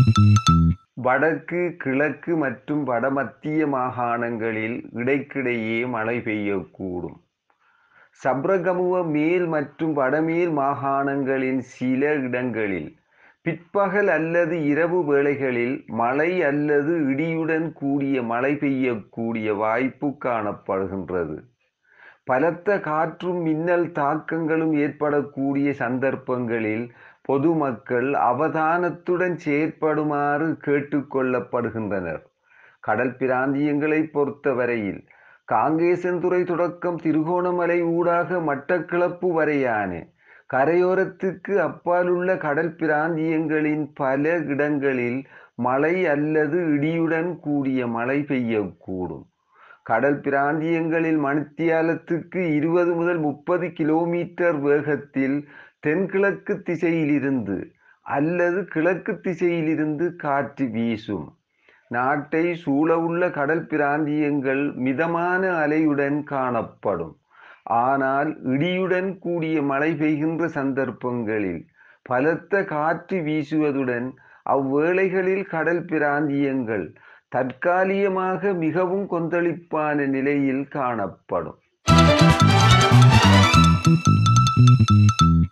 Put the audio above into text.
வடக்கு கிழக்கு மற்றும் வடமத்திய மாகாணங்களில் இடைக்கிடையே மழை பெய்யக்கூடும் சப்ரகமுவ மேல் மற்றும் வடமேல் மாகாணங்களின் சில இடங்களில் பிற்பகல் அல்லது இரவு வேளைகளில் மழை அல்லது இடியுடன் கூடிய மழை பெய்யக்கூடிய வாய்ப்பு காணப்படுகின்றது பலத்த காற்றும் மின்னல் தாக்கங்களும் ஏற்படக்கூடிய சந்தர்ப்பங்களில் பொதுமக்கள் அவதானத்துடன் செயற்படுமாறு கேட்டுக்கொள்ளப்படுகின்றனர் கடல் பிராந்தியங்களை பொறுத்தவரையில் காங்கேசன்துறை தொடக்கம் திருகோணமலை ஊடாக மட்டக்கிளப்பு வரையான கரையோரத்துக்கு அப்பாலுள்ள கடல் பிராந்தியங்களின் பல இடங்களில் மழை அல்லது இடியுடன் கூடிய மழை பெய்யக்கூடும் கடல் பிராந்தியங்களில் மணித்தியாலத்துக்கு இருபது முதல் முப்பது கிலோமீட்டர் வேகத்தில் தென்கிழக்கு திசையிலிருந்து அல்லது கிழக்கு திசையிலிருந்து காற்று வீசும் நாட்டை சூழவுள்ள கடல் பிராந்தியங்கள் மிதமான அலையுடன் காணப்படும் ஆனால் இடியுடன் கூடிய மழை பெய்கின்ற சந்தர்ப்பங்களில் பலத்த காற்று வீசுவதுடன் அவ்வேளைகளில் கடல் பிராந்தியங்கள் தற்காலிகமாக மிகவும் கொந்தளிப்பான நிலையில் காணப்படும்